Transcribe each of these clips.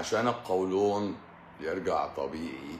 عشان القولون يرجع طبيعي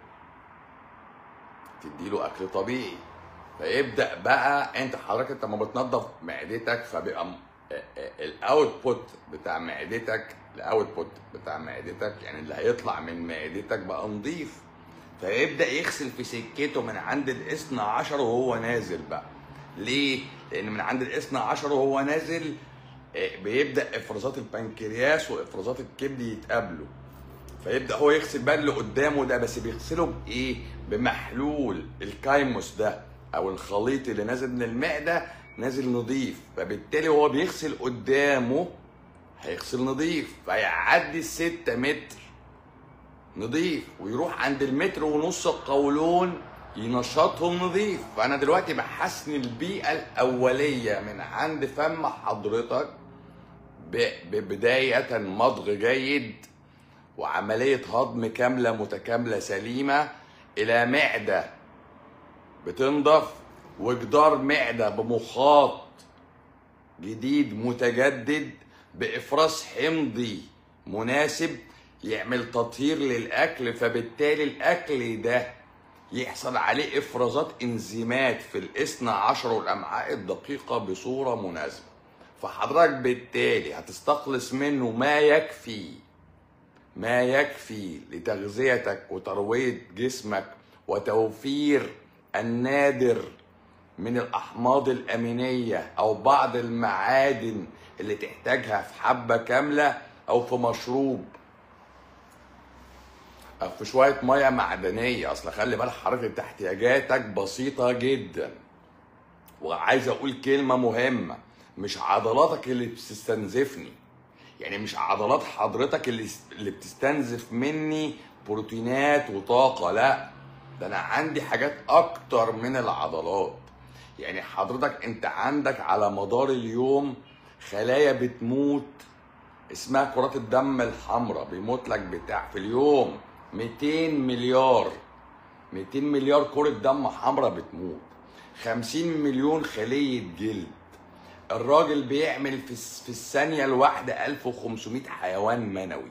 تديله اكل طبيعي فيبدا بقى انت حضرتك انت لما بتنظف معدتك فبيبقى الاوتبوت بتاع معدتك الاوتبوت بتاع معدتك يعني اللي هيطلع من معدتك بقى نظيف فيبدا يغسل في سكته من عند الاثنى عشر وهو نازل بقى ليه؟ لان من عند الاثنى عشر وهو نازل آه، بيبدا افرازات البنكرياس وافرازات الكبد يتقابلوا فيبدا هو يغسل بقى اللي قدامه ده بس بيغسله بايه؟ بمحلول الكايموس ده او الخليط اللي نازل من المعده نازل نظيف فبالتالي هو بيغسل قدامه هيغسل نظيف فيعدي الستة متر نظيف ويروح عند المتر ونص القولون ينشطهم نظيف فانا دلوقتي بحسن البيئه الاوليه من عند فم حضرتك ب- ببدايه مضغ جيد وعمليه هضم كامله متكامله سليمه الى معده بتنضف وجدار معده بمخاط جديد متجدد بافراز حمضي مناسب يعمل تطهير للاكل فبالتالي الاكل ده يحصل عليه افرازات انزيمات في الاثنى عشر والامعاء الدقيقه بصوره مناسبه فحضرتك بالتالي هتستخلص منه ما يكفي ما يكفي لتغذيتك وترويه جسمك وتوفير النادر من الاحماض الامينيه او بعض المعادن اللي تحتاجها في حبه كامله او في مشروب او في شويه ميه معدنيه اصل خلي بالك حضرتك انت احتياجاتك بسيطه جدا وعايز اقول كلمه مهمه مش عضلاتك اللي بتستنزفني يعني مش عضلات حضرتك اللي اللي بتستنزف مني بروتينات وطاقه لا ده انا عندي حاجات اكتر من العضلات يعني حضرتك انت عندك على مدار اليوم خلايا بتموت اسمها كرات الدم الحمراء بيموت لك بتاع في اليوم 200 مليار 200 مليار كرة دم حمراء بتموت 50 مليون خلية جلد الراجل بيعمل في الس- في الثانية الواحدة 1500 حيوان منوي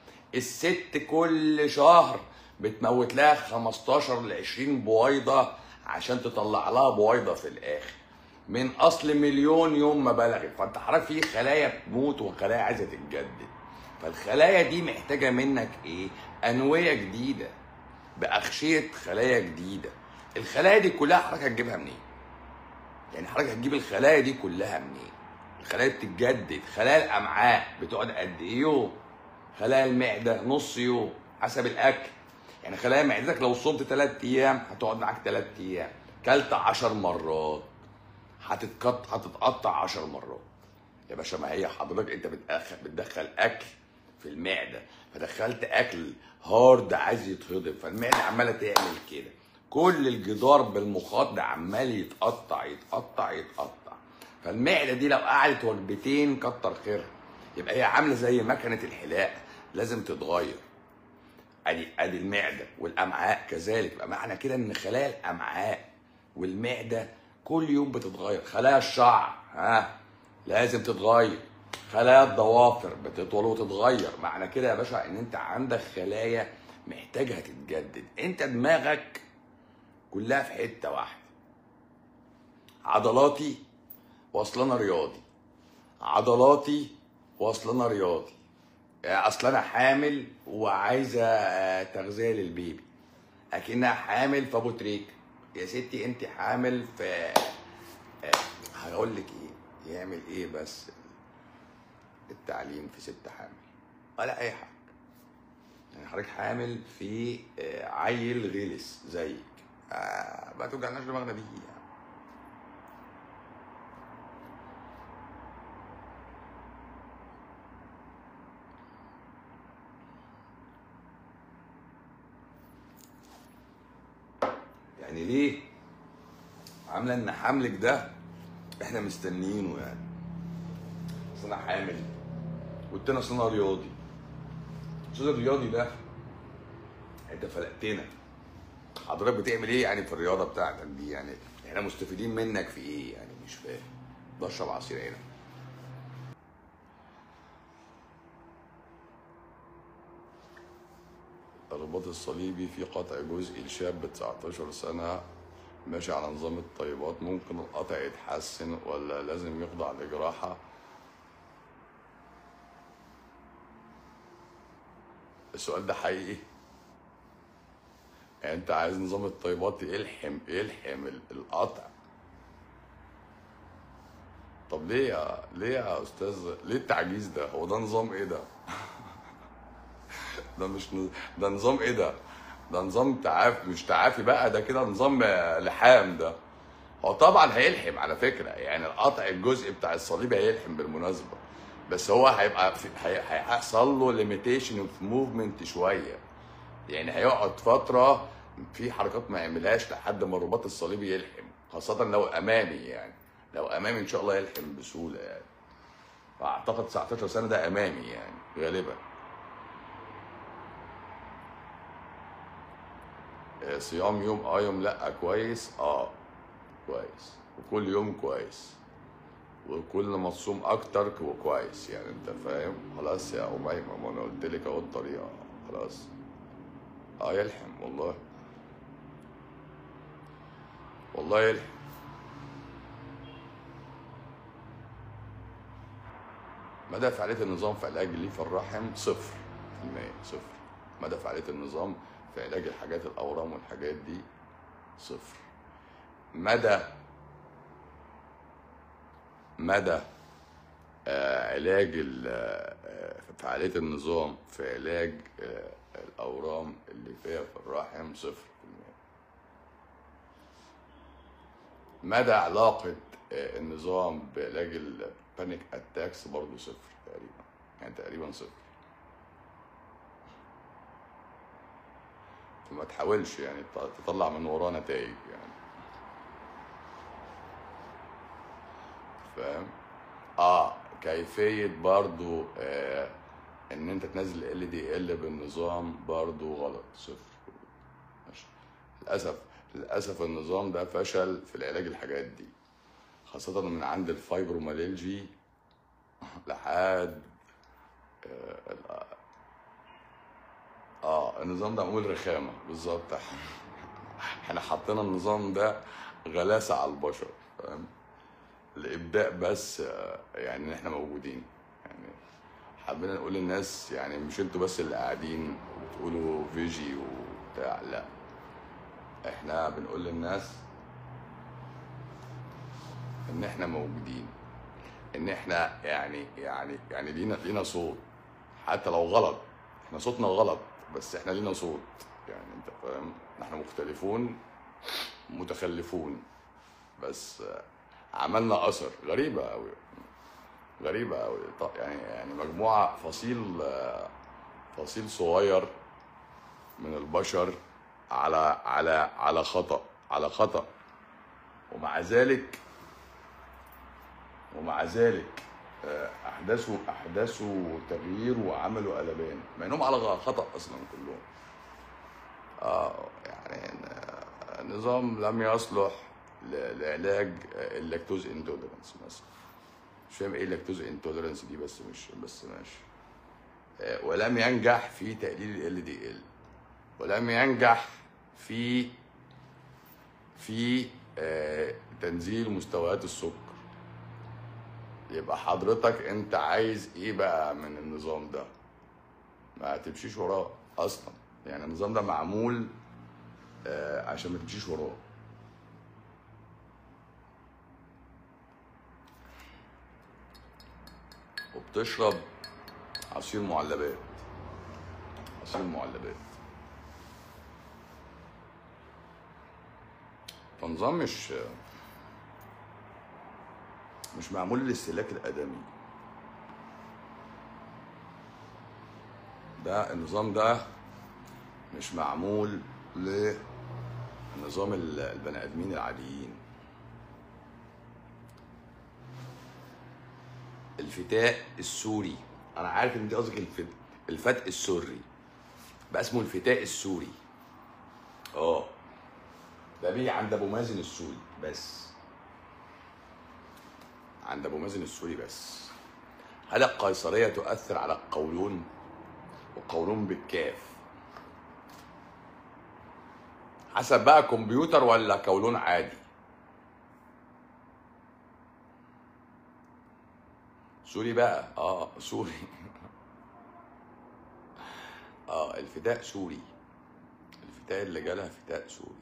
الست كل شهر بتموت لها 15 ل 20 بويضة عشان تطلع لها بويضة في الآخر من أصل مليون يوم ما بلغت فأنت حضرتك في خلايا بتموت وخلايا عايزة تتجدد فالخلايا دي محتاجة منك إيه؟ أنوية جديدة بأغشية خلايا جديدة الخلايا دي كلها حضرتك هتجيبها منين؟ يعني حضرتك هتجيب الخلايا دي كلها منين؟ الخلايا بتتجدد خلايا الامعاء بتقعد قد ايه يوم خلايا المعده نص يوم حسب الاكل يعني خلايا معدتك لو صمت ثلاث ايام هتقعد معاك ثلاث ايام كلت عشر مرات هتتقط هتتقطع عشر مرات يا باشا ما هي حضرتك انت بتدخل بتدخل اكل في المعده فدخلت اكل هارد عايز يتهضم فالمعده عماله تعمل كده كل الجدار بالمخاط ده عمال يتقطع يتقطع يتقطع فالمعده دي لو قعدت وجبتين كتر خيرها يبقى هي عامله زي مكنه الحلاقه لازم تتغير ادي ادي المعده والامعاء كذلك يبقى معنى كده ان خلايا الامعاء والمعده كل يوم بتتغير خلايا الشعر ها لازم تتغير خلايا الضوافر بتطول وتتغير معنى كده يا باشا ان انت عندك خلايا محتاجه تتجدد انت دماغك كلها في حته واحده عضلاتي واصل انا رياضي عضلاتي واصل انا رياضي اصل انا حامل وعايزه آه، تغذيه للبيبي اكنها حامل في ابو تريك يا ستي انت حامل في آه، هقول لك ايه يعمل ايه بس التعليم في ست حامل ولا اي حاجه يعني حضرتك حامل في آه، عيل غلس زيك آه ما توجعناش دماغنا بيه يعني. يعني ليه عامله ان حملك ده احنا مستنيينه يعني اصل انا حامل والتاني اصل انا رياضي الاستاذ الرياضي ده انت فلقتنا حضرتك بتعمل ايه يعني في الرياضه بتاعتك دي يعني احنا مستفيدين منك في ايه يعني مش فاهم بشرب عصير عنب الرباط الصليبي في قطع جزئي لشاب 19 سنة ماشي على نظام الطيبات ممكن القطع يتحسن ولا لازم يخضع لجراحة السؤال ده حقيقي يعني انت عايز نظام الطيبات يلحم يلحم ال- القطع طب ليه يا ليه يا استاذ ليه التعجيز ده هو ده نظام ايه ده ده مش ن- ده نظام ايه ده ده نظام تعافي مش تعافي بقى ده كده نظام آه، لحام ده هو طبعا هيلحم على فكره يعني القطع الجزء بتاع الصليب هيلحم بالمناسبه بس هو هيبقى في هي- هيحصل له ليميتيشن اوف موفمنت شويه يعني هيقعد فتره في حركات ما يعملهاش لحد ما الرباط الصليبي يلحم خاصه لو امامي يعني لو امامي ان شاء الله يلحم بسهوله يعني فاعتقد 19 سنه ده امامي يعني غالبا آه، صيام يوم اه يوم لا كويس اه كويس وكل يوم كويس وكل ما تصوم اكتر ك- كويس يعني انت فاهم خلاص يا اميمه ما انا قلت لك اهو الطريقه خلاص اه يلحم والله والله يلحم مدى فعالية النظام في علاج الليف الرحم صفر في المية صفر مدى فعالية النظام في علاج الحاجات الأورام والحاجات دي صفر مدى مدى آه، علاج ال- آه، فعالية النظام في علاج آه، الأورام اللي فيها في الرحم صفر في المية مدى علاقة آه، النظام بعلاج البانيك اتاكس برضه صفر تقريبا يعني تقريبا صفر فما تحاولش يعني ت- تطلع من وراه نتائج يعني فاهم اه كيفية برضو آه ان انت تنزل ال دي ال بالنظام برضو غلط صفر ماشي للاسف للاسف النظام ده فشل في العلاج الحاجات دي خاصة من عند الفايبروماليلجي لحد اه, ال- آه النظام ده معمول رخامة بالظبط احنا حطينا النظام ده غلاسة على البشر فاهم الابداع بس آه، يعني ان احنا موجودين يعني حابين نقول للناس يعني مش انتوا بس اللي قاعدين وبتقولوا فيجي وبتاع لا احنا بنقول للناس ان احنا موجودين ان احنا يعني يعني يعني لينا لينا صوت حتى لو غلط احنا صوتنا غلط بس احنا لينا صوت يعني انت فاهم احنا مختلفون متخلفون بس آه، عملنا اثر غريبه قوي غريبه قوي يعني يعني مجموعه فصيل آه، فصيل صغير من البشر على على على خطأ على خطأ ومع ذلك ومع ذلك آه، احدثوا احدثوا تغيير وعملوا قلبان مع انهم على خطأ اصلا كلهم اه يعني آه، نظام لم يصلح ل- لعلاج آه، اللاكتوز انتوليرنس مثلا مش فاهم ايه اللاكتوز انتوليرنس دي بس مش بس ماشي آه، ولم ينجح في تقليل ال دي ال ولم ينجح في في آه، تنزيل مستويات السكر يبقى حضرتك انت عايز ايه بقى من النظام ده ما تمشيش وراه اصلا يعني النظام ده معمول آه، عشان ما تمشيش وراه وبتشرب عصير معلبات عصير معلبات فنظام مش مش معمول للاستهلاك الآدمي ده النظام ده مش معمول لنظام ال- البني آدمين العاديين الفتاء السوري انا عارف ان دي قصدك الفت... الفتء السري بقى اسمه الفتاء السوري اه ده بيجي عند ابو مازن السوري بس عند ابو مازن السوري بس هل القيصريه تؤثر على القولون والقولون بالكاف حسب بقى كمبيوتر ولا كولون عادي سوري بقى اه سوري اه الفداء سوري الفداء اللي جالها فداء سوري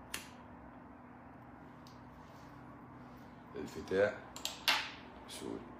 الفداء سوري